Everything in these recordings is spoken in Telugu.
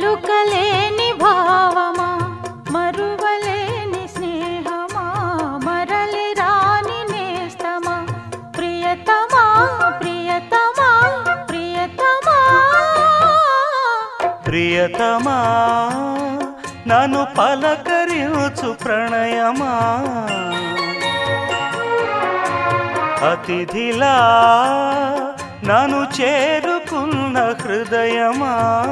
పలుకలేని భావమా మరువలేని స్నేహమా మరలి రాని నేస్తమా ప్రియతమా ప్రియతమా ప్రియతమా ప్రియతమా నన్ను పలకరించు ప్రణయమా అతిథిలా నన్ను చేరుకున్న హృదయమా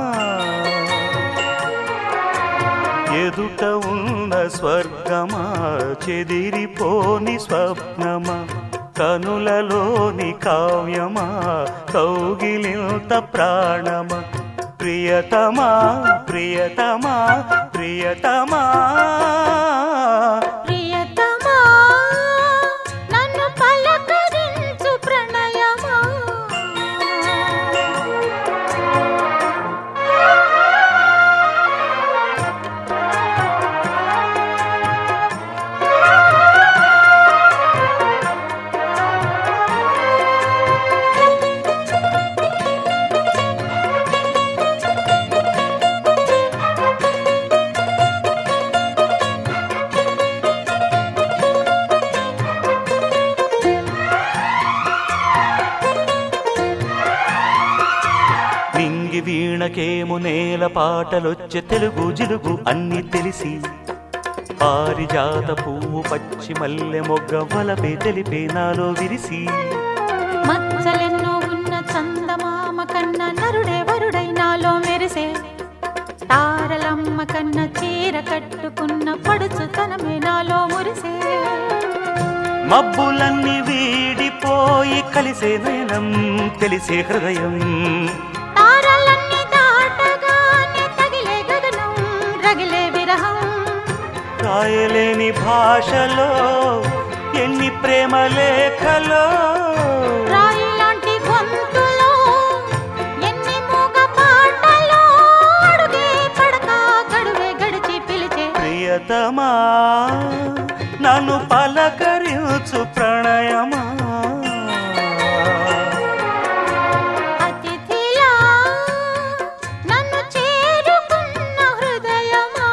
ఎదుట ఉన్న స్వర్గమా చెదిరిపోని స్వప్నమా కనులలోని కావ్యమా కౌగిలింత ప్రాణమా ప్రియతమా ప్రియతమా ప్రియతమా ప్రియతమా నన్ను పలకరించు ప్రణయమా నింగి వీణకేము నేల పాటలొచ్చే తెలుగు జిలుగు అన్ని తెలిసి పారిజాత పువ్వు పచ్చి మల్లె మొగ్గ వలపే తెలిపే నాలో విరిసి మచ్చలెన్నో ఉన్న చందమామ కన్న నరుడే వరుడై నాలో మెరిసే తారలమ్మ కన్న చీర కట్టుకున్న పడుచుతనమే నాలో మురిసే మబ్బులన్నీ వీడిపోయి కలిసే నయనం తెలిసే హృదయం తారలన్నీ దాటగానే తగిలే గగనం రగిలే విరహం రాయలేని భాషలో ఎన్ని ప్రేమ లేఖలో రాయి లాంటి గొంతులో ఎన్ని మూగ పాటలో అడుగే పడక గడువే గడిచి పిలిచే ప్రియతమా నన్ను పలకరించు ప్రణయమా అతిథిలా నన్ను చేరుకున్న హృదయమా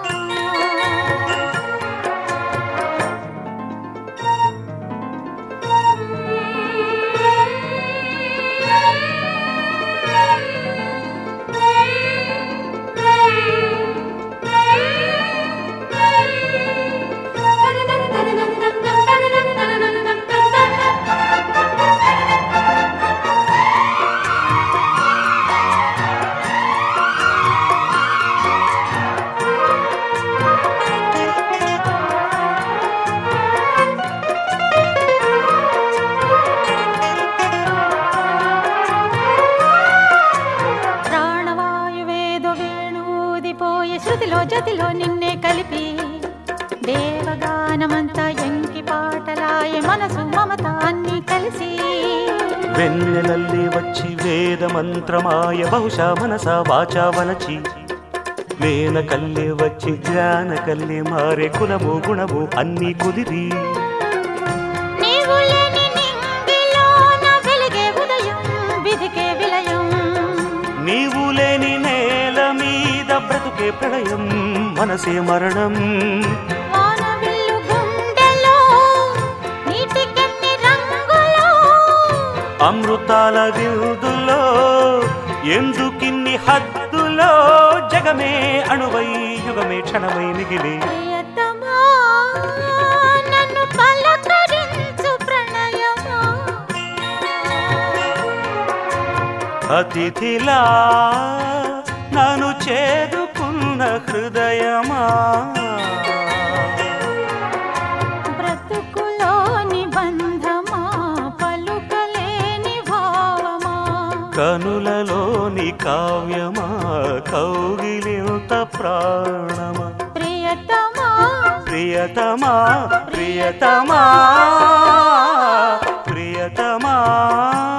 ప్రాణవాయువేదో వేణూదిపోయే శృతిలో జతిలో నిన్నే కలిపి దేవగానమంతా ఎంకి పాటలాయే మనసు మమత అన్ని కలిసి వెన్నెలల్లి వచ్చి వేద మంత్రమాయ బహుశా మనస వాచా వలచి మేన కల్లే వచ్చి జ్ఞాన కల్లే మారే కులము గుణము అన్ని కుదిరి నీవు లేని నింగిలోన వెలిగే ఉదయం విధికే విలయం నీవు లేని నేల మీద బ్రతుకే ప్రళయం మనసే మరణం వానవిల్లు గుండెలో నీటికెన్ని రంగులో అమృతాల విరుదులో ఎందుకిన్ని హద్దులో జగమే అణువై యుగమే క్షణమై మిగిలి ప్రియతమా నన్ను పలకరించు ప్రణయమా అతిథిలా నన్ను చేరుకున్న హృదయమా బ్రతుకులోని బంధమా పలుకలేని భావమా కనులలోని కావ్యమా కౌగిలింత ప్రాణమా ప్రియతమా ప్రియతమా ప్రియతమా ప్రియతమా